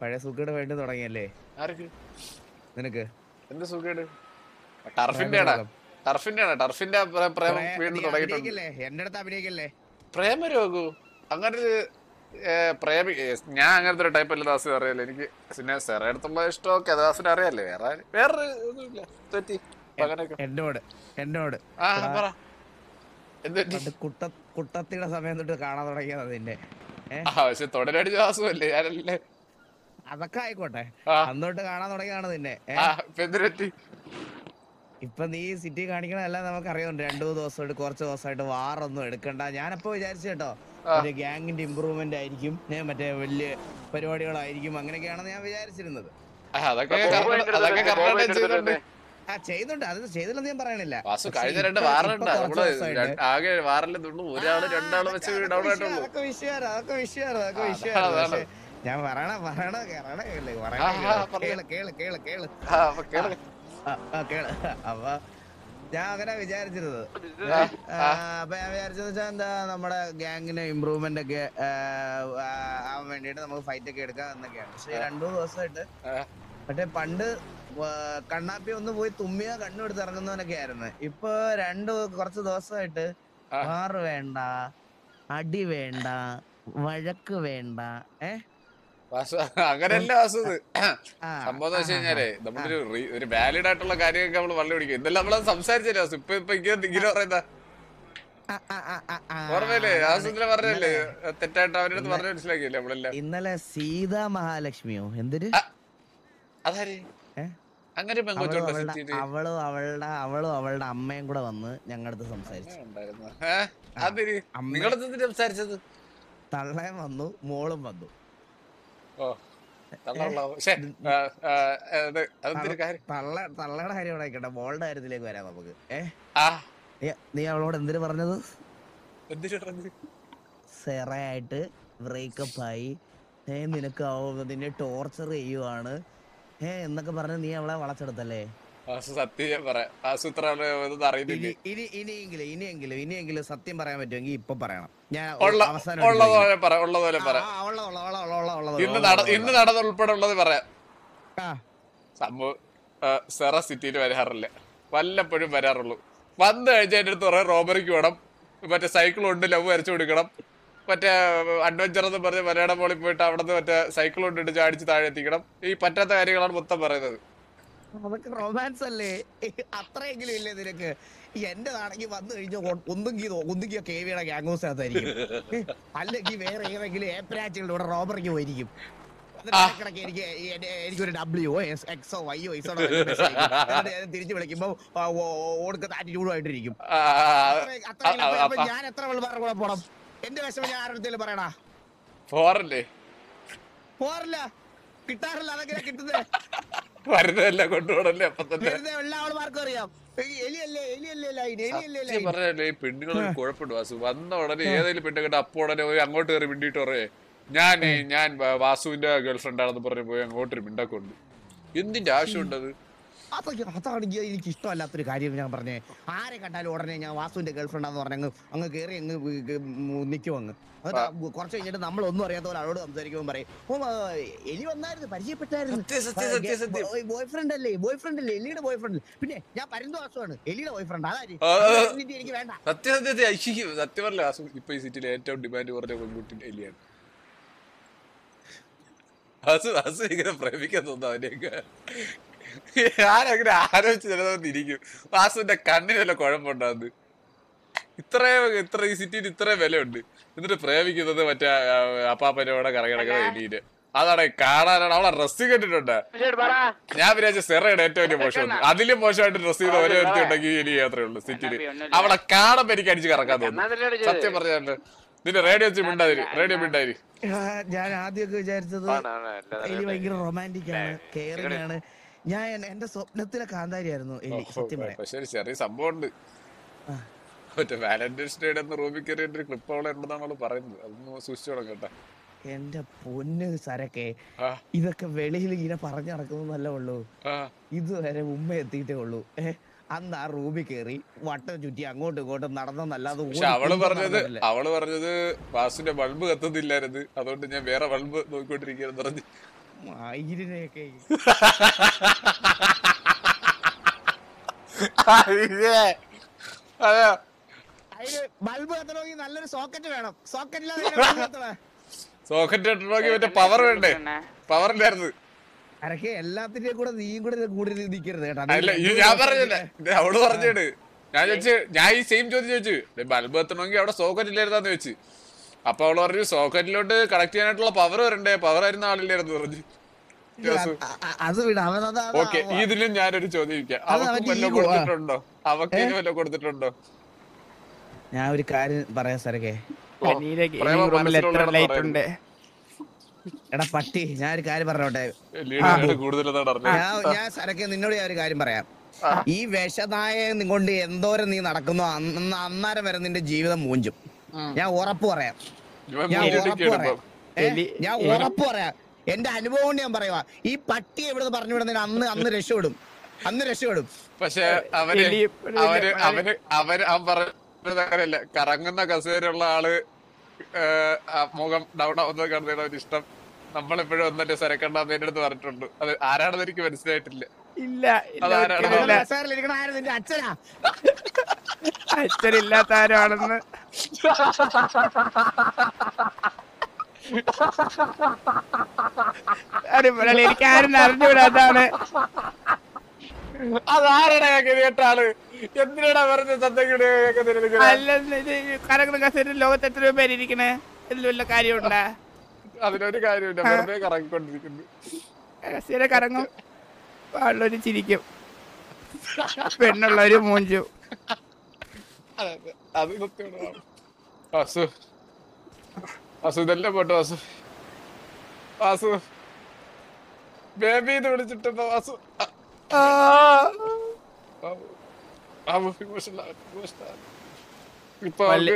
പഴയ സുഖയുടെ വേണ്ടി തുടങ്ങിയല്ലേ ആർക്ക് നിനക്ക് എന്ത് സുഖേട് ടർഫിന്റെ ആടാ ടർഫിന്റെ ആണ് ടർഫിന്റെ പ്ര- പ്രേമം പ്രേ- വീണ്ടും നീ തുടങ്ങിയിട്ടുണ്ട് അഭിനയിക്കല്ലേ എന്റെ അടുത്ത് അഭിനയിക്കല്ലേ പ്രേമരോഗു അങ്ങനെ ഒരു പ്രേമി ഏ, ഞാൻ അങ്ങനത്തെ ഒരു ടൈപ്പ് അല്ല ദാസ് അറിയാലോ എനിക്ക് പിന്നെ സെറ അടുത്തുള്ള ഇഷ്ടമൊക്കെ ദാസിന് അറിയാലേ വേറെ ആര്- വേറൊരു ഒന്നുമില്ല തെറ്റി അപ്പൊ അങ്ങനെയൊക്കെ എന്നോട് എന്നോട് ആ പറ എന്ത് പറ്റി? പണ്ട് കുട്ട കുട്ടത്തിയുടെ സമയം തൊട്ട് കാണാൻ തുടങ്ങിയത് നിന്നെ ഏ ആ പക്ഷെ തുടരടിച്ച ദാസുമല്ലേ ഞാനല്ലേ അതൊക്കെ ആയിക്കോട്ടെ ആ അന്നോട്ട് കാണാൻ തുടങ്ങിയാണ് നിന്നെ ഏ? ആ ഇപ്പൊ എന്ത് പറ്റി ഇപ്പൊ നീ സിറ്റി കാണിക്കണതല്ല നമുക്ക് അറിയുന്നുണ്ട് രണ്ടു മൂന്ന് ദിവസമായിട്ട് കുറച്ച് ദിവസമായിട്ട് വാറൊന്നും എടുക്കണ്ട ഞാനപ്പോ വിചാരിച്ചു കേട്ടോ ആ. ഒരു ഗ്യാങ്ങിന്റെ ഇമ്പ്രൂവ്മെന്റ് ആയിരിക്കും ഏ, മറ്റേ വലിയ പരിപാടികളായിരിക്കും അങ്ങനെയൊക്കെയാണെന്ന് ഞാൻ വിചാരിച്ചിരുന്നത് ആ, അതൊക്കെ കർണ- അതൊക്കെ കർണാടക ചെയ്തിട്ടുണ്ട് ആ ചെയ്തുണ്ട് അത് ചെയ്തില്ലെന്ന് ഞാൻ പറയണില്ല വാസു പക്ഷേ കഴിഞ്ഞ രണ്ട് ഇപ്പൊ- വാറുണ്ട് ഇപ്പൊ നമ്മള് കുറച്ച് ദിവസമായിട്ട് രണ്ട്- ആകെ വാറിൽ നിന്നു ഒരാള് രണ്ടാള് വെച്ച് അതൊക്കെ ഡൗൺ വിഷയം, ആയിട്ടുള്ളൂ അതൊക്കെ വിഷയമാണ് അതൊക്കെ വിഷയമാണ് അതൊക്കെ ആ, വിഷയമാണ് അതാണ്. പക്ഷേ ഞാൻ പറയണ പറയണ കേറണ കേള് പറയണ ആ, ആ, കേള്. പറഞ്ഞോ. കേള് കേള് കേള് കേള് ആ, അപ്പൊ കേള്. ആ, ആ, കേള് അപ്പൊ ഞാൻ അങ്ങനെ വിചാരിച്ചിരുന്നത് ആ, ആ, അപ്പൊ ഞാൻ വിചാരിച്ചത് വെച്ചാൽ എന്താ നമ്മുടെ ഗ്യാങ്ങിന് ഇമ്പ്രൂവ്മെന്റ് ഒക്കെ ആ, ആ, ആവാൻ വേണ്ടിട്ട് നമുക്ക് ഫൈറ്റ് ഒക്കെ എടുക്കാം എന്നൊക്കെയാണ് പക്ഷെ രണ്ടു മൂന്ന് ദിവസമായിട്ട് ആ. മറ്റേ പണ്ട് വ- കണ്ണാപ്പി ഒന്ന് പോയി തുമ്മിയ കണ്ണെടുത്ത് ഇറങ്ങുന്നവനൊക്കെ ആയിരുന്നു ഇപ്പൊ രണ്ടു കുറച്ച് ദിവസമായിട്ട് ആ. വാറ് വേണ്ട അടി വേണ്ട വഴക്ക് വേണ്ട ഏ വാസു അങ്ങനെയല്ല വാസു ഇത്. ആ, സംഭവം എന്ന് വെച്ച് ആ, കഴിഞ്ഞാലേ നമ്മളൊരു re- ഒരു വാലിഡ് ആയിട്ടുള്ള കാര്യമൊക്കെ നമ്മൾ വള്ളി പിടിക്കും ഇതെല്ലാം നമ്മളത് സംസാരിച്ചില്ല വാസു ഇപ്പൊ ഇപ്പൊ ഇങ്ങനെ ഇങ്ങനെ പറയുന്ന ആ, ആ, ആ, ആ, ആ, ഓർമ്മയില്ലേ അതാണ് വാസുന്ദ്രൻ പറഞ്ഞല്ലേ ഇന്നലെ- തെറ്റായിട്ട് അവരുടെ അടുത്ത് പറഞ്ഞു മനസ്സിലാക്കിയില്ലേ നമ്മളെല്ലാം ഇന്നലെ സീതാ മഹാലക്ഷ്മിയോ എന്തൊരു ആ, അതാര് ഏ? അങ്ങനെ ഒരു അവളും പെങ്കൊച്ചുണ്ടോ അവളുടെ സിറ്റിയില് അവളും അവളുടെ അവളും അവളുടെ അമ്മയും കൂടെ വന്ന് ഞങ്ങളുടെ അടുത്ത് സംസാരിച്ചു ഉണ്ടായിരുന്നു ഏ? അതിന് അമ്മ- നിങ്ങളടുത്ത് എന്തിനാ സംസാരിച്ചത് തള്ളയും വന്നു മോളും വന്നു ഓ തള്ള പക്ഷേ അതെന്തൊരു കാര്യം തള്ള തള്ളയുടെ കാര്യം ഇവിടെ ആയിക്കോട്ടെ മോളുടെ കാര്യത്തിലേക്ക് വരാം നമുക്ക് ഏ ആ നീ- നീ അവളോട് എന്തിനു പറഞ്ഞത് എന്തിനു പറഞ്ഞത് സെറയായിട്ട് ബ്രേക്കപ്പ് ആയി ഏ നിനക്ക് അവ- നിന്നെ ടോർച്ചർ ചെയ്യുവാണ് ഏ എന്നൊക്കെ പറഞ്ഞ് നീ അവളെ വളച്ചെടുത്തല്ലേ വാസു സത്യം ഞാൻ പറയാം വാസു ഇത്ര ആള് ഒന്നും അറിയുന്നില്ല ഇനി ഇനി ഇനിയെങ്കിലും ഇനിയെങ്കിലും ഇനിയെങ്കിലും സത്യം പറയാൻ പറ്റുമെങ്കിൽ ഇപ്പൊ പറയണം ഞാൻ ഉള്ള അവസാനം ഉള്ളതുപോലെ പറ ഉള്ളതുപോലെ പറ ഇന്ന് നട ഇന്ന് നടന്ന ഉൾപ്പെടെ ഉള്ളത് പറയാം സംഭവം ആ, സെറ സിറ്റിയിൽ വരാറില്ല വല്ലപ്പോഴും വരാറുള്ളൂ വന്നു കഴിഞ്ഞാൽ എൻ്റെ അടുത്ത് പറയാം റോബറിക്ക് വേണം മറ്റേ സൈക്കിൾ ഉണ്ട് ലവ് വരച്ചു കൊടുക്കണം മറ്റേ അഡ്വഞ്ചർ എന്ന് പറഞ്ഞ് മലയാളം മോളിൽ പോയിട്ട് അവിടെ നിന്ന് മറ്റേ സൈക്കിൾ കൊണ്ടിട്ട് ചാടിച്ച് താഴെ എത്തിക്കണം ഈ പറ്റാത്ത കാര്യങ്ങളാണ് മൊത്തം പറയുന്നത് അതൊക്കെ റൊമാൻസ് അല്ലേ അത്രയെങ്കിലും ഇല്ലേ നിനക്ക് എന്റെ നാണെങ്കിൽ വന്നു കഴിഞ്ഞ ഒന്നുകിൽ ഒന്നുകിൽ കെ വിയുടെ ഗ്യാങ്സിനകത്തായിരിക്കും അല്ലെങ്കിൽ വേറെ ഏതെങ്കിലും ഏപ്രാച്ചുകളുടെ കൂടെ റോബറിക്ക് പോയിരിക്കും എന്നിട്ട് ആ. ഇടയ്ക്കിടയ്ക്ക് എനിക്ക് എന്റെ- എനിക്കൊരു ഡബ്ല്യു എക്സോ വൈയോ ഇസോ തിരിച്ചു വിളിക്കുമ്പോ ഓടുക്കുന്ന ആറ്റിറ്റ്യൂഡുമായിട്ടിരിക്കും ആ, അത്ര- അത്രയെങ്കിലും ആ, അപ്പൊ ആ, ഞാൻ എത്ര വെളുപ്പാറ കൂടെ പോണം എന്റെ വിഷമം ഞാൻ ആരുടെ പറയണ പോറല്ലേ പോറില്ല കിട്ടാറില്ല അതെങ്ങനെ കിട്ടുന്നത് വരുന്നതല്ല കൊണ്ടുപോകണല്ലേ അപ്പൊ തന്നെ വെറുതെ എല്ലാ ആൾമാർക്കും അറിയാം ഈ എലിയല്ലേ എലിയല്ലേ ലൈൻ എലിയല്ലേ സത്യം ലൈൻ പറഞ്ഞല്ലേ ഈ പെണ്ണുങ്ങളൊരു കുഴപ്പമുണ്ട് വാസു വന്ന ഉടനെ ഏതെങ്കിലും പെണ്ണ് കേട്ട് അപ്പൊ ഉടനെ പോയി അങ്ങോട്ട് കയറി മിണ്ടിട്ട് പറയേ ഞാൻ ഞാൻ വ- വാസുവിന്റെ ഗേൾഫ്രണ്ട് ആണെന്ന് പറഞ്ഞ് പോയി അങ്ങോട്ടൊരു മിണ്ടൊക്കെ എന്തിന്റെ ആവശ്യമുണ്ടത് അതൊക്കെ അതാണെങ്കിൽ എനിക്ക് ഇഷ്ടമല്ലാത്തൊരു കാര്യം ഞാൻ പറഞ്ഞേ ആരെ കണ്ടാലും ഉടനെ ഞാൻ വാസുവിന്റെ ഗേൾഫ്രണ്ട് ആന്ന് പറഞ്ഞ അങ്ങ് അങ്ങ് കയറി അങ്ങ് നിൽക്കും അങ്ങ് എന്നിട്ട് കുറച്ച് കഴിഞ്ഞിട്ട് നമ്മൾ ഒന്നും അറിയാത്ത പോലെ അവളോട് സംസാരിക്കുമ്പോൾ പറയും ഓ ആ, എലി വന്നായിരുന്നു പരിചയപ്പെട്ടായിരുന്നു സത്യം, സത്യം, സത്യം, സത്യം. ബോയ് ഫ്രണ്ട് അല്ലേ ബോയ് ഫ്രണ്ട് അല്ലേ എലിയുടെ ബോയ് ഫ്രണ്ട് പിന്നെ ഞാൻ പരന്തു വാസുവാണ് എലിയുടെ ബോയ് ഫ്രണ്ട് അതാര് ആ, ആ, ആ. എന്നിട്ട് എനിക്ക് വേണ്ട സത്യം സത്യം സത്യം ഐശ്വര്യം സത്യം പറഞ്ഞ വാസു ഇപ്പൊ ഈ സിറ്റിയിലെ ഏറ്റവും ഡിമാൻഡ് കുറഞ്ഞ പെൺകുട്ടി എലിയാണ് വാസു വാസു ഇങ്ങനെ പ്രേമിക്കാൻ തോന്നുന്നു അവനെയൊക്കെ ആരങ്ങനെ ആലോചിച്ച് ചിലതൊന്നിരിക്കും വാസുവിന്റെ കണ്ണിന് വല്ല കുഴപ്പമുണ്ടാകുന്നത് ഇത്രയും ഇത്ര ഈ സിറ്റിയിൽ ഇത്രയും വിലയുണ്ട് എന്നിട്ട് പ്രേമിക്കുന്നത് മറ്റേ ആ, അപ്പാപ്പന്റെ കൂടെ കറങ്ങി നടക്കുന്ന എലീന് അതാണ് കാണാനാണ് അവളെ ഡ്രസ് കണ്ടിട്ടുണ്ട് ഞാൻ വിചാരിച്ച സെറയുടെ ഏറ്റവും വലിയ മോശം അതിലും മോശമായിട്ട് ഡ്രസ് ചെയ്ത ഒരേ ഒരുത്തി ഉണ്ടെങ്കിൽ എലി യാത്രയേ ഉള്ളൂ സിറ്റിയിൽ അവളെ കാണുമ്പോ എനിക്ക് അടിച്ച് കറക്കാൻ തോന്നുന്നു സത്യം പറഞ്ഞാല് നിന്റെ റേഡിയോ വെച്ച് മിണ്ടാതിരി റേഡിയോ മിണ്ടാതിരി ആ, ഞാൻ ആദ്യമൊക്കെ വിചാരിച്ചത് എലി ഭയങ്കര റൊമാൻറ്റിക് ആണ് കെയറിംഗ് ആണ് ഞാൻ എൻ- എന്റെ സ്വപ്നത്തിലെ കാന്താരിയായിരുന്നു എലി സത്യം പറയാം പക്ഷെ ഒരു ചെറിയ സംഭവം ഉണ്ട് ആ. മറ്റേ വാലന്റൈൻസ് ഡേയുടെ അന്ന് റൂമിൽ കയറി ഒരു ക്ലിപ്പ് അവളെ ഉണ്ടെന്നാണ് അവള് പറയുന്നത് അതൊന്ന് സൂക്ഷിച്ചു തുടങ്ങും കേട്ടാ എന്റെ പൊന്ന് സരക്കെ ആ ഇതൊക്കെ വെളിയിൽ ഇങ്ങനെ പറഞ്ഞു നടക്കുന്നതല്ലേ ഉള്ളൂ ആ ഇതുവരെ ഉമ്മ എത്തിയിട്ടേ ഉള്ളൂ ഏ അന്ന് ആ റൂമിൽ കയറി വട്ടം ചുറ്റി അങ്ങോട്ടും ഇങ്ങോട്ടും നടന്നല്ലാതെ പക്ഷെ അവള് പറഞ്ഞത് അവള് പറഞ്ഞത് വാസുന്റെ ബൾബ് കത്തുന്നില്ലായിരുന്നു അതുകൊണ്ട് ഞാൻ വേറെ ബൾബ് നോക്കിക്കൊണ്ടിരിക്കുകയെന്ന് പറഞ്ഞു മയിലിനെയൊക്കെ അയ്യേ. അതെ അതിന് ബൾബ് കത്തണമെങ്കിൽ നല്ലൊരു സോക്കറ്റ് വേണം സോക്കറ്റ് ഇല്ലാതെ സോക്കറ്റ് ഇട്ടണമെങ്കിൽ മറ്റേ പവർ വേണ്ടേ പവർ ഇല്ലായിരുന്നു അരക്കെ എല്ലാത്തിന്റെയും കൂടെ നീയും കൂടെ കൂടി നിൽക്കരുത് കേട്ടോ അല്ല ഇത് ഞാൻ പറഞ്ഞില്ല ഇത് അവള് പറഞ്ഞിട്ട് ഞാൻ ചോദിച്ചു ഞാൻ ഈ സെയിം ചോദ്യം ചോദിച്ചു ബൾബ് എത്തണമെങ്കിൽ അവിടെ സോക്കറ്റ് ഇല്ലായിരുന്നാന്ന് ചോദിച്ചു അപ്പൊ അവള് പറഞ്ഞു സോക്കറ്റിലോട്ട് കണക്ട് ചെയ്യാനായിട്ടുള്ള പവർ വരണ്ടേ പവർ വരുന്ന ആളില്ലായിരുന്നു പറഞ്ഞു ജോസു അ- അ- അത് വിട അവൻ അത് അത് ഓക്കെ ഇതിലും ഞാനൊരു ചോദ്യം ചോദിക്കാം അത് അവക്ക് അവന്റെ വല്ലതും ego ആ. കൊടുത്തിട്ടുണ്ടോ അവക്ക് വല്ലതും കൊടുത്തിട്ടുണ്ടോ ഞാൻ ഒരു കാര്യം പറയാം സരക്കെ ഓ, അനിയിലേക്ക് ഈ പ്രേമം റൂമിൽ എത്ര മനസ്സിലുള്ളതാണെന്ന് ലൈറ്റ് പറയുന്നത്. ഉണ്ട് എടാ പട്ടി ഞാൻ ഒരു കാര്യം പറഞ്ഞോട്ടെ ലീഡർ കൂടുതലെന്നാണ് അറിഞ്ഞത് ഞാൻ ഞാൻ സരക്കെ നിന്നോട് ഞാൻ ഒരു കാര്യം പറയാം ഈ വിഷനായ കൊണ്ട് എന്തോരം നീ നടക്കുന്നു അന്ന് അന്നേരം വരെ നിന്റെ ജീവിതം മൂഞ്ചും ഞാൻ ഉറപ്പ് പറയാം ഇവൻ ഞാൻ മൂഞ്ചിട്ട് ഉറപ്പ് കേടും പറയാം ഏ? എലി- ഞാൻ ഉറപ്പ് പറയാം എന്റെ അനുഭവം കൊണ്ട് ഞാൻ പറയുവാ ഈ പട്ടി എവിടെ പറഞ്ഞു വിടുന്നതിന് അന്ന് അന്ന് രക്ഷപ്പെടും അന്ന് രക്ഷപ്പെടും പക്ഷെ അവന് എലി എപ്പോഴും അവന് ഇല്ല, അവന് അവന് അവൻ പറഞ്ഞത് അങ്ങനെയല്ല കറങ്ങുന്ന കസേരയുള്ള ആള് ഏഹ്, ആ മുഖം ഡൗൺ ആവുന്നത് കാണുന്നതാണ് അവന് ഇഷ്ടം നമ്മളെപ്പോഴും ഒന്നെ സരക്കണ്ടെന്ന് എന്റെ അടുത്ത് പറഞ്ഞിട്ടുണ്ട് അത് ആരാണെന്ന് എനിക്ക് മനസ്സിലായിട്ടില്ല ഇല്ല ഇല്ല അതാരാണ്? ഒരിക്കലുമില്ല. കസേരയിലിരിക്കണ ആരും നിന്റെ അച്ഛനാ അച്ഛനില്ലാത്ത ആരാണെന്ന് ഒരു മുരളി എനിക്ക് ആരും അറിഞ്ഞൂടാ അതാണ് അതാരാണ് കേട്ട ആള് എന്തിനാടാ പറഞ്ഞ സന്തെങ്കിലും അല്ല ഇത് കറങ്ങുന്ന കസേര ലോകത്ത് എത്ര പേര് ഇരിക്കണേ ഇതിൽ വല്ല കാര്യമുണ്ടാ അതിനൊരു കാര്യമില്ല വെറുതെ കറങ്ങിക്കൊണ്ടിരിക്കുന്നു കസേര കറങ്ങും ആളുള്ളൊരു ചിരിക്കും പെണ്ണുള്ളൊരു മൂഞ്ചും അതെ, അതെ. അത് സത്യമാണ് വാസു വാസു ഇതെല്ലാം പോട്ടെ വാസു വാസു ബേബി എന്ന് വിളിച്ചിട്ടുണ്ടോ വാസു ആ, ആ, ബാബു. ബാബു emotional ആവും, emotional ആവും. ഇപ്പൊ വല്യ-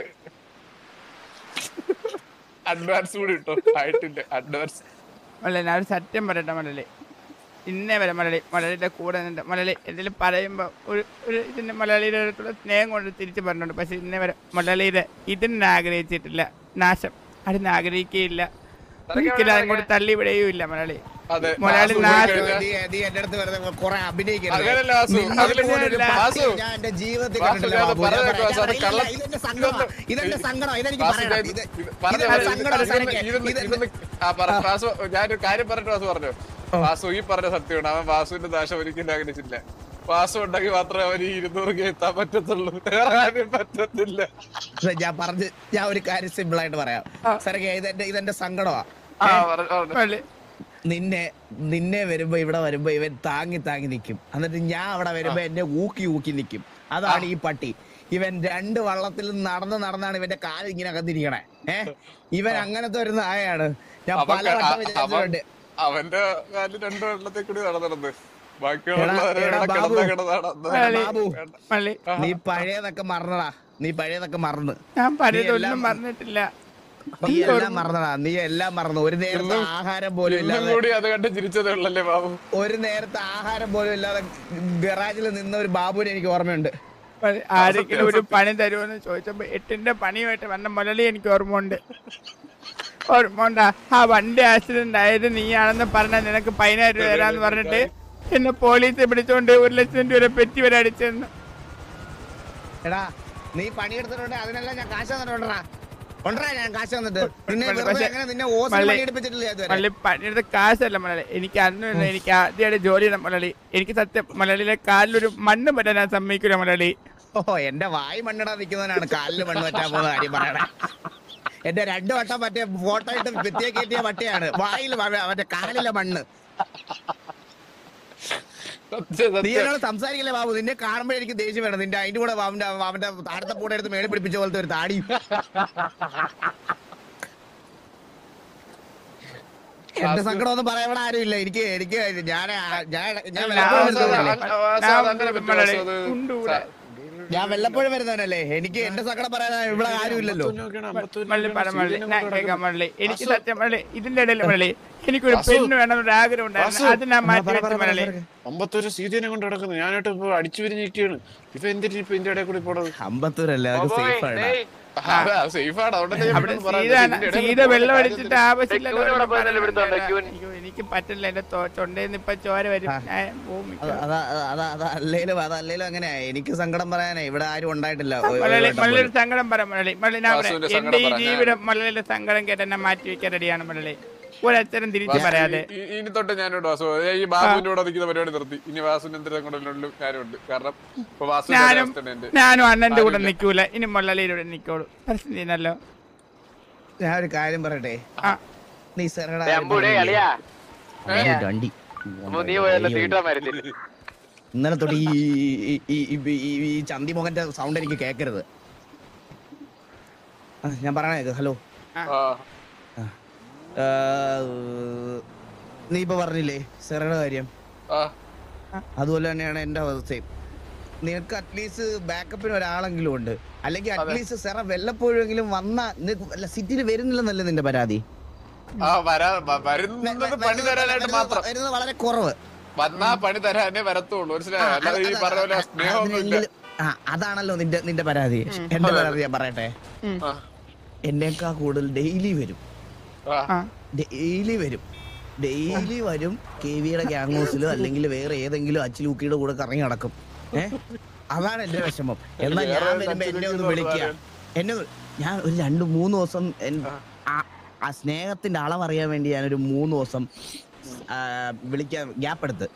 അഡ്വാൻസ് കൂടി ഇട്ടോ ആയിട്ടില്ല അഡ്വാൻസ് മലയാളി ഞാൻ ഒരു സത്യം പറയട്ടെ മലയാളി ഇന്നേ വരെ മലയാളി മലയാളിയുടെ കൂടെ നിന്നിട്ട് മലയാളി എന്തെങ്കിലും പറയുമ്പോൾ ഒരു ഒരു ഇതിന്റെ മലയാളിയുടെ അടുത്തുള്ള സ്നേഹം കൊണ്ട് തിരിച്ചു പറഞ്ഞിട്ടുണ്ട് പക്ഷെ ഇന്നേ വരെ മലയാളിയുടെ ഇതിന് ആഗ്രഹിച്ചിട്ടില്ല നാശം അതിന് ആഗ്രഹിക്കുകയില്ല ഒരിക്കലും അങ്ങോട്ട് തള്ളി വിടുകയും മലയാളി അതെ മലയാളി വാസു പോയി നാശം. കഴിഞ്ഞാ- നീ നീ എന്റെ അടുത്ത് വെറുതെ കുറെ അഭിനയിക്കരുത് അങ്ങനെയല്ല വാസു നിന്നെ അതില് പോലൊരു വാസു. പട്ടി ഞാൻ എന്റെ ജീവിതത്തിൽ വാസു, കണ്ടിട്ടില്ല ഞാൻ ബാബു. ഞാൻ പറഞ്ഞത് പറയാം, വാസു, അത് ഞാൻ പറയാം, കള്ളം- ഇതെന്റെ സങ്കടമാ. ഇതെന്റെ സങ്കടം ഇതെനിക്ക് വാസു, പറയണം ഇത് ഇത് ഇത് പറഞ്ഞ ഇതെന്റെ ഇത് സങ്കടം ഇരുന്ന് സരക്കെ. ഇരുന്ന് ഇതെന്റെ- ഇരുന്ന് ആ പറ വാസു ഞാനൊരു കാര്യം പറഞ്ഞിട്ട് വാസു പറഞ്ഞു വാസു ഈ പറഞ്ഞ സത്യമാണ് അവൻ വാസുവിന്റെ ദാശം ഒരിക്കലും ആഗ്രഹിച്ചില്ല വാസു ഉണ്ടെങ്കിൽ മാത്രമേ അവന് ഈ ഇരുന്നൂറ് എത്താൻ പറ്റത്തുള്ളൂ വേറെ ആരും പറ്റത്തില്ല പക്ഷെ ഞാൻ പറഞ്ഞ് ഞാൻ ഒരു കാര്യം സിമ്പിൾ ആയിട്ട് പറയാം സരക്കെ ഇതെന്റെ ഇതെന്റെ സങ്കടമാ ആ, പറഞ്ഞോ, പറഞ്ഞോ. മലയാളി നിന്നെ നിന്നെ വരുമ്പോ ഇവിടെ വരുമ്പോ ഇവൻ താങ്ങി താങ്ങി നിൽക്കും എന്നിട്ട് ഞാൻ അവിടെ വരുമ്പോ എന്നെ ഊക്കി ഊക്കി നിൽക്കും അതാണ് ഈ പട്ടി ഇവൻ രണ്ട് വള്ളത്തിൽ നടന്ന് നടന്നാണ് ഇവന്റെ കാല് ഇങ്ങനെ അകത്തിരിക്കണേ ഏ ഇവൻ അങ്ങനത്തെ ഒരു നായയാണ് ഞാൻ അവൻ പല വട്ടം അവൻ- വിചാരിച്ചിട്ടുണ്ട് അവന്റെ കാല് രണ്ട് വെള്ളത്തിൽ കൂടി നടന്നിടന്ന് ബാക്കിയുള്ള എടാ, എടാ, ബാബു. മലയാളി ബാബു മലയാളി നീ പഴയതൊക്കെ മറന്നടാ നീ പഴയതൊക്കെ മറന്ന് ഞാൻ പലതൊന്നും എല്ലാം- പറഞ്ഞിട്ടില്ല നീ എല്ലാം മറന്നടാ നീ എല്ലാം മറന്നു ഒരു നേരത്തെ ആഹാരം പോലും ഇന്നും ഇല്ലാതെ കൂടി അത് കണ്ട് ചിരിച്ചതേ ഉള്ളല്ലേ ബാബു ഒരു നേരത്തെ ആഹാരം പോലും ഇല്ലാതെ ഗറാജിൽ നിന്ന ഒരു ബാബുവിനെ എനിക്ക് ഓർമ്മയുണ്ട് മലയാളി, ആരെങ്കിലും ഒരു പണി തരുമെന്ന് ചോദിച്ചപ്പോ എട്ടിന്റെ പണിയുമായിട്ട് വന്ന മുരളി എനിക്ക് ഓർമ്മയുണ്ട് ഓർമ്മയുണ്ടാ ആ വണ്ടി ആക്സിഡന്റ് ആയത് നീയാണെന്ന് പറഞ്ഞാൽ നിനക്ക് പതിനായിരം രൂപ തരാന്ന് പറഞ്ഞിട്ട് എന്നെ പോലീസ് പിടിച്ചോണ്ട് ഒരു ലക്ഷം രൂപ പെറ്റി വരെ അടിച്ചെന്ന് എടാ നീ പണിയെടുത്തിട്ടുണ്ട് അതിനെല്ലാം ഞാൻ കാശ് തന്നിട്ടുണ്ടാ കൊണ്ടാ ഞാൻ കാശ് തന്നിട്ട് നിന്നെ പക്ഷേ- വെറുതെ അങ്ങനെ നിന്നെ ഓസിൽ മള്ളി- പണിയെടുപ്പിച്ചിട്ടില്ല ഇതുവരെ മലയാളി പണിയെടുത്ത കാശല്ല മലയാളി എനിക്ക് അന്നില്ല എനിക്ക് ആദ്യമായിട്ട് ജോലി ചെയ്യണം മലയാളി എനിക്ക് സത്യം മലയാളിയിലെ കാലിലൊരു മണ്ണ് പറ്റാൻ ഞാൻ സമ്മതിക്കില്ല മലയാളി ഓ എന്റെ വായി മണ്ണിടാൻ നിൽക്കുന്നവനാണ് കാലിൽ മണ്ണ് പറ്റാൻ പോകുന്ന കാര്യം പറയണേ എന്റെ രണ്ടു വട്ടം മറ്റേ ഫോട്ടോ ഇട്ട് ഭിത്തിയെ കയറ്റിയ പട്ടിയാണ് വായിൽ മ- മറ്റേ കാലിലെ മണ്ണ് സത്യം നീ സത്യം എന്നോട് സംസാരിക്കില്ലേ ബാബു നിന്നെ കാണുമ്പോഴേ എനിക്ക് ദേഷ്യം വേണം നിന്റെ അതിന്റെ കൂടെ അവന്റെ അവന്റെ താഴത്തെ പൂടെ എടുത്ത് മേളിൽ പിടിപ്പിച്ച പോലത്തെ ഒരു താടി എന്റെ സങ്കടം ഒന്നും പറയാൻ ആരും ഇല്ല എനിക്ക് എനിക്ക് ഞാൻ ഞാൻ ഞാൻ അല്ല, വല്ലപ്പോഴും വാസു, വരുന്നവനല്ലേ. അത് വാസു, ഞാൻ അത് അങ്ങനെ പറ്റുമോ? മലയാളി വാസു, അത് ഉണ്ടൂടെ. ഞാൻ വല്ലപ്പോഴും വരുന്നവനല്ലേ എനിക്ക് എന്റെ സങ്കടം പറയാൻ ഇവിടെ ആരും ഇല്ലല്ലോ മള്ളി പറ മള്ളി ഞാൻ കേൾക്കാം മള്ളി എനിക്ക് സത്യം മള്ളി ഇതിന്റെ ഇടയിൽ മള്ളി എനിക്കൊരു പെണ്ണ് വേണമെന്നൊരു ആഗ്രഹം ഉണ്ടായിരുന്നു അത് ഞാൻ മാറ്റി വെച്ചു മള്ളി അമ്പത്തൊരു സീതേനെ കൊണ്ട് നടക്കുന്നു ഞാനായിട്ട് ഇപ്പൊ അടിച്ചു പിരിഞ്ഞിരിക്കുകയാണ് ഇപ്പൊ എന്തിനാ ഇപ്പൊ ഇതിന്റെ ഇടയിൽ കൂടി പോണത് അമ്പത്തൂരല്ലേ അതൊക്കെ സേഫ് ആണ് സേഫ് ആണ് അതുകൊണ്ടല്ലേ ഞാൻ അവിടെ ഇവിടുന്ന് പറയുന്നത്. സീത ഇതിന്റെ ഇടയിൽ സീത പോകേണ്ട വെള്ളം കാര്യം അടിച്ചിട്ട് ഒന്നുമില്ല. ആവശ്യമില്ല ക്യൂവിന് ഇവിടെ പോയാലല്ലേ ഇവിടുത്തെ ഉണ്ട്, ക്യൂവിന്. അയ്യോ എനിക്ക് പറ്റില്ല എന്റെ തൊണ്ടയിൽ ഇപ്പൊ ചോര വരും ആ. ഞാൻ പോവും അത് അതാ അതാ അതാ അല്ലേലും അതല്ലേലും അങ്ങനെ എനിക്ക് സങ്കടം പറയാനേ ഇവിടെ ആരും ഉണ്ടായിട്ടില്ല ഒരു- ഒരു മലയാളി വട്ടം മലയാളി പോലും. സങ്കടം പറ മലയാളി മലയാളി ഞാൻ പറയാം വാസുവിന്റെ എന്റെ ഈ സങ്കടം പറഞ്ഞാ- ജീവിതം മലയാളിയുടെ സങ്കടം കേട്ട് എന്നെ മാറ്റി വെക്കാൻ റെഡിയാണ് മലയാളി ഒരക്ഷരം തിരിച്ചു പറയാതെ ഈ- ഈ- ഇനി തൊട്ട് ഞാനിവിടെ വാസു ഈ ബാസുവിന്റെ കൂടെ നിൽക്കുന്ന പരിപാടി നിർത്തി ഇനി വാസുവിന് എന്തെങ്കിലും കൊണ്ടുള്ള കാര്യമുണ്ട് കാരണം ഇപ്പൊ വാസുവിന്റെ ഞാനും അവസ്ഥയാണ് എന്റെ ഞാനും അണ്ണന്റെ കൂടെ ആരുമില്ല. നിൽക്കൂല ഇനി മലയാളിയുടെ നിൽക്കോളൂ പ്രശ്നം ചെയ്യുന്നല്ലോ ഞാൻ ഒരു കാര്യം പറയട്ടെ ആ നീ സെറയുടെ ദേ, അമ്പൂടെ കളിയാ ഡണ്ടി അമ്മു നീ പോയല്ലോ തീട്ടാ മരത്തിൽ ഇന്നലെ തൊട്ട് ഈ ഈ- ഈ- ഈ- ഈ- ഈ ചന്തി മോഹന്റെ സൗണ്ട് എനിക്ക് കേക്കരുത് ആ, ഞാൻ പറയണേ ഹലോ ആ, നീ ഇപ്പൊ പറഞ്ഞില്ലേ സെറയുടെ കാര്യം ആ, അതുപോലെ തന്നെയാണ് എന്റെ അവസ്ഥയും നിനക്ക് അറ്റ്ലീസ്റ്റ് ബാക്കപ്പിന് ഒരാളെങ്കിലും ഉണ്ട് അല്ലെങ്കിൽ അറ്റ്ലീസ്റ്റ് സെറ വല്ലപ്പോഴെങ്കിലും വന്ന അല്ല സിറ്റിയിൽ വരുന്നില്ലെന്നല്ലേ നിന്റെ പരാതി ആ വരാ വ- വരുന്നത് പണി തരാനായിട്ട് മാത്രം വരുന്നത് വളരെ കുറവ് വന്നാ പണി തരാനേ വരത്തുള്ളൂ മനസ്സിലായോ അല്ലാതെ ഈ പറഞ്ഞ പോലെ സ്നേഹമൊന്നുമില്ല അതിനെങ്കിലും- ആ അതാണല്ലോ നിന്റെ നിന്റെ പരാതി എന്റെ പരാതി ഞാൻ പറയട്ടെ ആ, എന്നേക്കാ കൂടുതൽ ഡെയിലി വരും ആ, ആ ഡെയിലി വരും ഡെയിലി വരും കെ വിയുടെ ഗ്യാങ് ഹൗസിലോ അല്ലെങ്കിൽ വേറെ ഏതെങ്കിലും അച്ചിലൂക്കിയുടെ കൂടെ കറങ്ങി നടക്കും ഏ അതാണ് എന്റെ വിഷമം എന്നാൽ ഞാൻ വേറെ വരുമ്പോ എന്നെ ഒന്ന് അച്ചിലൂക്കി വിളിക്കുക എന്ന് എന്നെ വി- ഞാൻ ഒരു രണ്ട് മൂന്ന് ദിവസം എൻ- ആ- ആ സ്നേഹത്തിന്റെ അളവറിയാൻ വേണ്ടി ഞാൻ ഒരു മൂന്ന് ദിവസം ആ, വിളിക്കാൻ ഗ്യാപ്പ് എടുത്ത്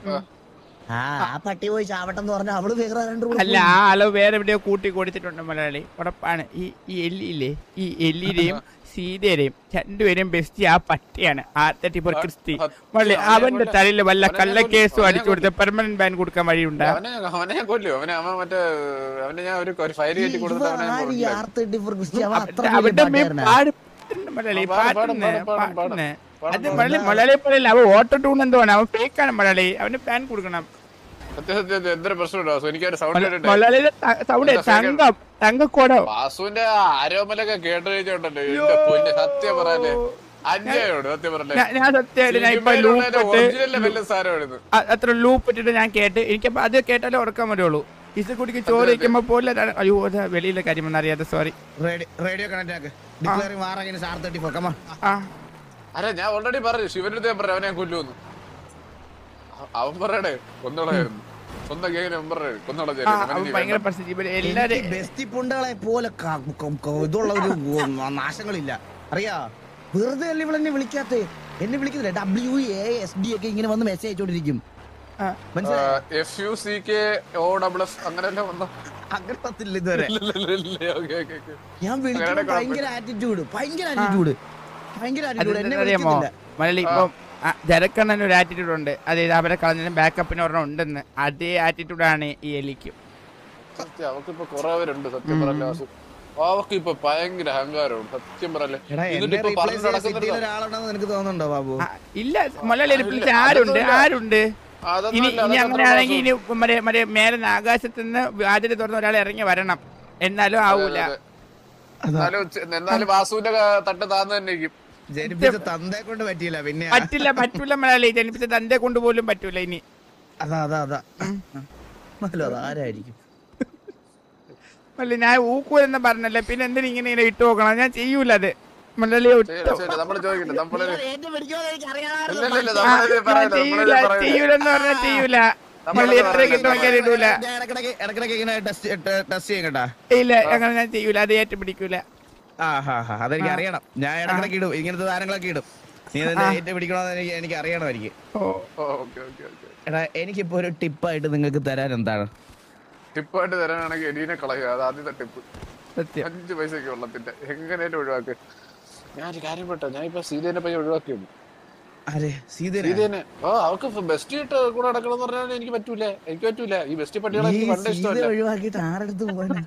ആ ആ പട്ടി പോയി ചാവട്ടെന്ന് പറഞ്ഞ അവള് വേറെ രണ്ട് കൂടെ അല്ല ആ അളവ് വേറെ എവിടെയോ കൂട്ടി കൊടുത്തിട്ടുണ്ട് മലയാളി ഉറപ്പാണ് ഈ ഈ എല്ലിയില്ലേ ഈ എല്ലിയുടെയും സീതയുടെയും രണ്ടുപേരും ബെസ്റ്റ് ആ പട്ടിയാണ് ആ തട്ടി ഫോർ ക്രിസ്തി മള്ളി അവന്റെ തലയിൽ വല്ല കള്ളക്കേസും അടിച്ചു കൊടുത്ത് പെർമനന്റ് ബാൻ കൊടുക്കാൻ വഴിയുണ്ട് അവനെ അവനെ ഞാൻ കൊല്ലും അവനെ അവൻ മറ്റേ അവനെ ഞാൻ ഒരു ഒരു ഫയർ കയറ്റി കൊടുത്തിട്ട് അവനെ ഞാൻ ആര് ഈ കൊല്ലും. R34 Christy? അവൻ അത്ര വലിയ അവന്റെ മേ പാട്ടുകാരനാ? പാടുന്നുണ്ട് മലയാളി ആ, പാടും, പാടും, പാട്ടുന്നെ പാടും, പാടും, പാട്ടുന്നെ പാടും, അത് പാടും. മലയാളി മലയാളി പറയില്ല അവൻ ഓട്ടോ ടൂൺ എന്തോണ് അവൻ ഫേക്കാണ് മലയാളി അവന് ബാൻ കൊടുക്കണം സത്യം സത്യം സത്യം എന്തൊരു പ്രശ്നമുണ്ടോ വാസു എനിക്ക് ഒരു സൗണ്ട് കേട്ടിട്ട് മലയാളിയുടെ സൗണ്ട് എന്താ fake? തങ്കം തങ്കക്കോടോ വാസുവിന്റെ ആ ആരോമലൊക്കെ കേട്ട് കഴിഞ്ഞോണ്ടല്ലോ എന്റെ പൊന്നെ സത്യം പറയാനേ അഞ്ചയോട് സത്യം പറഞ്ഞേ ഞാൻ ഞാൻ സത്യമായിട്ട് ഞാൻ ഇപ്പൊ ലൂപ്പ് ഇട്ട് ഒറിജിനൽ വല്ല സാധനമാണ് ഇത് അ- അത്ര ലൂപ്പ് ഇട്ടിട്ട് ഞാൻ കേട്ട് എനിക്ക് അത് കേട്ടാലേ ഉറക്കാൻ വരുള്ളൂ ഇത് കുടിക്ക് ചോറ് വയ്ക്കുമ്പോ പോലെ അതാണ്- അയ്യോ അതാ വെളിയിലെ കാര്യം അറിയാതെ സോറി റേഡിയോ റേഡിയോ കണക്ട് ആക്ക് declaring war against R thirty four comma ആ അല്ല ഞാൻ ഓൾറെഡി പറഞ്ഞു ശിവന്റെ അടുത്ത് ഞാൻ പറഞ്ഞു അവനെ ഞാൻ കൊല്ലുമെന്ന് അ- അവൻ പറയണേ കൊന്നോളായിരുന്നു സ്വന്തം കേങ്ങനെ അവൻ പറയണേ ആ കൊന്നോളായിരുന്നു അവൻ ഭയങ്കര പ്രശ്നം ഇവര് എല്ലാരും ബെസ്റ്റി പുണ്ടകളെ പോലെ ക- ക- ക- ഇതുള്ള ഒരു ഉം, നാശങ്ങളില്ല അറിയാ വെറുതെ അല്ലേ ഇവളെന്നെ വിളിക്കാത്തെ എന്നെ വിളിക്കുന്നില്ല ഡബ്ല്യു എ എസ് ഡി ഒക്കെ ഇങ്ങനെ വന്ന് മെസ്സേജ് അയച്ചോണ്ടിരിക്കും ആ. മനസ്സിലായോ F U C K O double F അങ്ങനെയല്ല വന്നോ അങ്ങനെ പത്തില്ല ഇതുവരെ ഓക്കെ ഓക്കെ ഓക്കെ ഞാൻ വിളിക്കുമ്പോ അങ്ങനെ ഭയങ്കര ആറ്റിറ്റ്യൂഡ് ഭയങ്കര ആറ്റിറ്റ്യൂഡ് ഭയങ്കര ആറ്റിറ്റ്യൂഡ് എന്നെ അറിയാമോ വിളിക്കുന്നില്ല മലയാളി ഇപ്പം ജരക്കണ്ണന് ഒരു ആറ്റിറ്റ്യൂഡ് ഉണ്ട് അത് അവരെ കളഞ്ഞതിന് ബാക്കപ്പിന് ഒരെണ്ണം ഉണ്ടെന്ന് അതേ ആറ്റിറ്റ്യൂഡാണ് ഈ എലിക്കും സത്യം അവക്ക് ഇപ്പൊ കുറെ പേരുണ്ട് സത്യം പറയല്ലേ വാസു അവക്ക് ഇപ്പൊ ഭയങ്കര അഹങ്കാരമാണ് സത്യം പറയല്ലേ എടാ എന്നിട്ട് എന്നെ ഇപ്പൊ റീപ്ലേസ് പറഞ്ഞു ചെയ്യാൻ സിറ്റിയിൽ നടക്കുന്നുണ്ടോ ഒരാളുണ്ടെന്ന് നിനക്ക് തോന്നുന്നുണ്ടോ ബാബു ആ, ഇല്ല മലയാളി വിളിച്ച ആരുണ്ട് ആരുണ്ട് അതൊന്നും ഇനി ഇല്ല, ഇനി അതൊക്കെ അങ്ങനെയാണെങ്കിൽ അത്ര ഇനി മറ്റേ മറ്റേ മേലെ ആകാശത്ത് നിന്ന് വാതിൽ തുറന്ന് ഒരാൾ ഇറങ്ങി വരണം എന്നാലും ആവൂല അതെ. എന്നാലും ചെ- എന്നാലും വാസുവിന്റെ ക- തട്ട് താന്ന് തന്നെ ഇരിക്കും ജനിപ്പിച്ച തന്തയെ കൊണ്ട് പറ്റിയില്ല പിന്നെ പറ്റില്ല പറ്റൂല മലയാളി ജനിപ്പിച്ച തന്റെ കൊണ്ടുപോലും പറ്റൂല ഇനി അതാ അതാ അതാ ഹലോ അതാരായിരിക്കും മല്ലി ഞാൻ ഊക്കൂലെന്ന് പറഞ്ഞല്ലേ പിന്നെ എന്തിനാ ഇങ്ങനെ ഇങ്ങനെ ഇട്ട് നോക്കണം ഞാൻ ചെയ്യൂല അത് മലയാളി ശരി ശരി നമ്മള് ചോദിക്കട്ടെ നമ്മള് എനിക്കറിയാമായിരുന്നു. ഇല്ല, ഇല്ല, ഇല്ല, ആ, നമ്മളിത് ഞാൻ പറയണ്ട, ചെയ്യൂല നമ്മളിത് പറയണ്ട. ചെയ്യൂലെന്ന് പറഞ്ഞാൽ ചെയ്യൂല മള്ളി എത്ര പറയണ്ട, കിട്ടും നോക്കിയാൽ ഇടൂല ഞാൻ ഇടക്കിടക്ക് ഇടക്കിടക്ക് ഇങ്ങനെ ടെസ്റ്റ് ടെസ്റ്റ് ചെയ്യും കേട്ടാ ഇല്ല അങ്ങനെ ഞാൻ ചെയ്യൂല അത് ഏറ്റു പിടിക്കൂല ആ ഹാ ഹാ അതെനിക്ക് അറിയണം ഞാൻ ഇടക്കിടക്ക് ഇടും ഇങ്ങനത്തെ സാധനങ്ങളൊക്കെ ഇടും നീ അതിന്റെ ഏറ്റവും പിടിക്കണമെന്ന് എനിക്ക് എനിക്ക് അറിയണമായിരിക്കും ഓ ഓ, ഓക്കേ, ഓക്കേ, ഓക്കേ. എടാ എനിക്കിപ്പോ ഒരു ടിപ്പായിട്ട് നിങ്ങൾക്ക് തരാൻ എന്താണ് ടിപ്പായിട്ട് തരാനാണെങ്കിൽ എലീനെ കളയുക അത് ആദ്യത്തെ ടിപ്പ് സത്യം അഞ്ച് പൈസക്ക് വെള്ളത്തിന്റെ എങ്ങനെയായിട്ട് ഒഴിവാക്ക് ഞാൻ ഒരു കാര്യം പെട്ടോ ഞാൻ ഇപ്പൊ സീതേനെ പയ്യെ ഒഴിവാക്കിയുള്ളൂ അരെ സീതന സീതേനെ ഓ അവക്ക് ബെസ്റ്റ് ഇട്ട് കൂടെ നടക്കണം എന്ന് പറഞ്ഞാൽ എനിക്ക് പറ്റൂല എനിക്ക് പറ്റൂല ഈ ബെസ്റ്റ് പട്ടികളെ എനിക്ക് പണ്ട് സീത ഇഷ്ടമല്ല ഒഴിവാക്കിയിട്ട് ആരെടുത്ത് പോകാനാ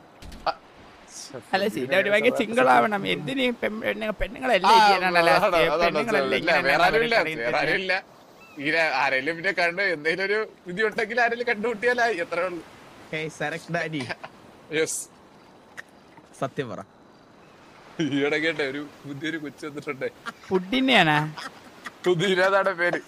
അല്ല സീത ഒരു ഭയങ്കര സിംഗിൾ ആവണം എന്തിനീ പെണ്ണുങ്ങൾ പെണ്ണുങ്ങളല്ലേ ആ, ചെയ്യാനാണല്ലോ അതാണ്, അതാണ് പെണ്ണുങ്ങളല്ലേ ഇല്ല, ഇങ്ങനെ വേറെ ആരും ഇല്ല കളയുന്നത്. വേറെ ആരും ഇല്ല ഇങ്ങനെ ആരെങ്കിലും പിന്നെ കണ്ട് എന്തെങ്കിലും ഒരു വിധി ഉണ്ടെങ്കിൽ ആരെങ്കിലും കണ്ടുമുട്ടിയാലായി എത്ര ഉള്ളു ഹേയ് സരക് ഡാഡി യെസ് സത്യം പറ ഈയിടെ കേട്ടെ ഒരു പുതിയൊരു കൊച്ചു വന്നിട്ടുണ്ട് ഫുഡിനെയാണാ പുതിയതാണ് പേര്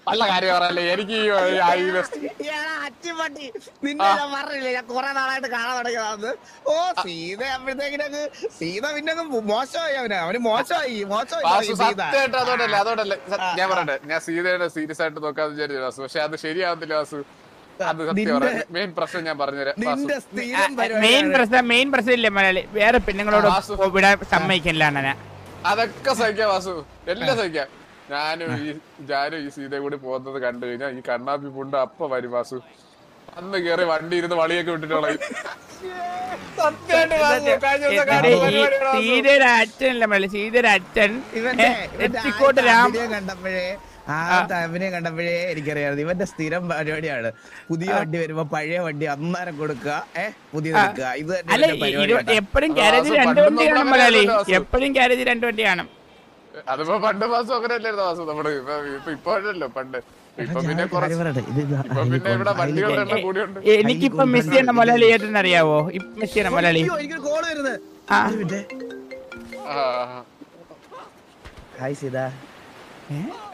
നല്ല കാര്യം പറയല്ലേ എനിക്ക് ഈ ഈ best- ഇയാളെ അച്ചിപ്പട്ടി നിന്നെ ഞാൻ പറഞ്ഞില്ലേ ഞാൻ കുറെ നാളായിട്ട് കാണാൻ തുടങ്ങിയതാന്ന് ഓ സീത അപ്പോഴത്തേക്കിനങ്ങ് സീത പിന്നെ അങ്ങ് മോശമായി അവന് അവന് മോശമായി മോശമായി വാസു ഈ സീത സത്യമായിട്ട് അതോടല്ലേ അതോടല്ലേ സത്യം- ഞാൻ പറയട്ടെ ഞാൻ സീതയുടെ സീരിയസ് ആയിട്ട് നോക്കാന്ന് വിചാരിച്ചു വാസു പക്ഷെ അത് ശരിയാവത്തില്ല വാസു അത് സത്യം നിന്റെ- മെയിൻ പ്രശ്നം ഞാൻ പറഞ്ഞുതരാം വാസു നിന്റെ സ്ഥിരം മെയിൻ പരിപാടിയാണ്. പ്രശ്നം മെയിൻ പ്രശ്നം ഇല്ലേ മലയാളി വേറെ പെണ്ണുങ്ങളോട് വാസു. വിടാൻ സമ്മതിക്കില്ല അണ്ണനെ അതൊക്കെ സഹിക്കാം വാസു എല്ലാം സഹിക്കാം ഞാനും ഈ ഞാനും ഈ സീതയും കൂടി പോകുന്നത് കണ്ടു കഴിഞ്ഞാൽ ഈ കണ്ണാപ്പി പുണ്ട് അപ്പ വരും വാസു അന്ന് കേറി വണ്ടി ഇരുന്ന് വളിയൊക്കെ വിട്ടിട്ട് കളയും സത്യമായിട്ട് വാസു, കഴിഞ്ഞ ദിവസം കണ്ട എന്നിട്ട് ഈ പരിപാടിയാണ് വാസു. സീതയുടെ അച്ഛനല്ല മലയാളി സീതയുടെ അച്ഛൻ ഇവന്റെ ഏ, ഇവന്റെ എത്തിക്കോട്ട് ആദ്യത്തെ രാം അഭിനയം കണ്ടപ്പോഴേ ആ അഭിനയം കണ്ടപ്പോഴേ എനിക്കറിയാം ഇവന്റെ സ്ഥിരം പരിപാടിയാണ് പുതിയ വണ്ടി വരുമ്പോ പഴയ വണ്ടി അന്നേരം കൊടുക്കുക ഏ പുതിയത് എടുക്കുക ഇത് തന്നെ അല്ല ഇവന്റെ പരിപാടി കേട്ടോ. എപ്പോഴും വാസു, ഗ്യാരേജ് രണ്ട് പണ്ടും വണ്ടി കാണും നമ്മളങ്ങനെ മലയാളി അല്ലല്ലോ വാസു. എപ്പോഴും ഗ്യാരേജ് രണ്ട് വണ്ടി കാണും അതിപ്പോ പണ്ട് മാസം അങ്ങനെ അല്ലായിരുന്നു വാസു നമ്മുടെ ഇപ്പൊ ഇപ്പൊ ഇപ്പോഴല്ലോ പണ്ട് ഇപ്പൊ ഞാൻ പിന്നെ ഒരു കുറച്ച് കാര്യം പറയട്ടെ, ഇത് ഇതാ, ഇപ്പൊ അതിൽ പിന്നെ ഇവിടെ കൊണ്ട് വണ്ടികളുടെ അതിൽ എണ്ണം കൂടിയുണ്ട് എനിക്കിപ്പം മിസ് ചെയ്യണ മലയാളി ഏതെന്ന് അറിയാവോ ഇപ്പൊ മിസ് ചെയ്യണ മലയാളി അയ്യോ, എനിക്കൊരു കോള് വരുന്നത് ആ. ഒരു മിനിറ്റ്. ആ, ഹായ് സീത ഏ?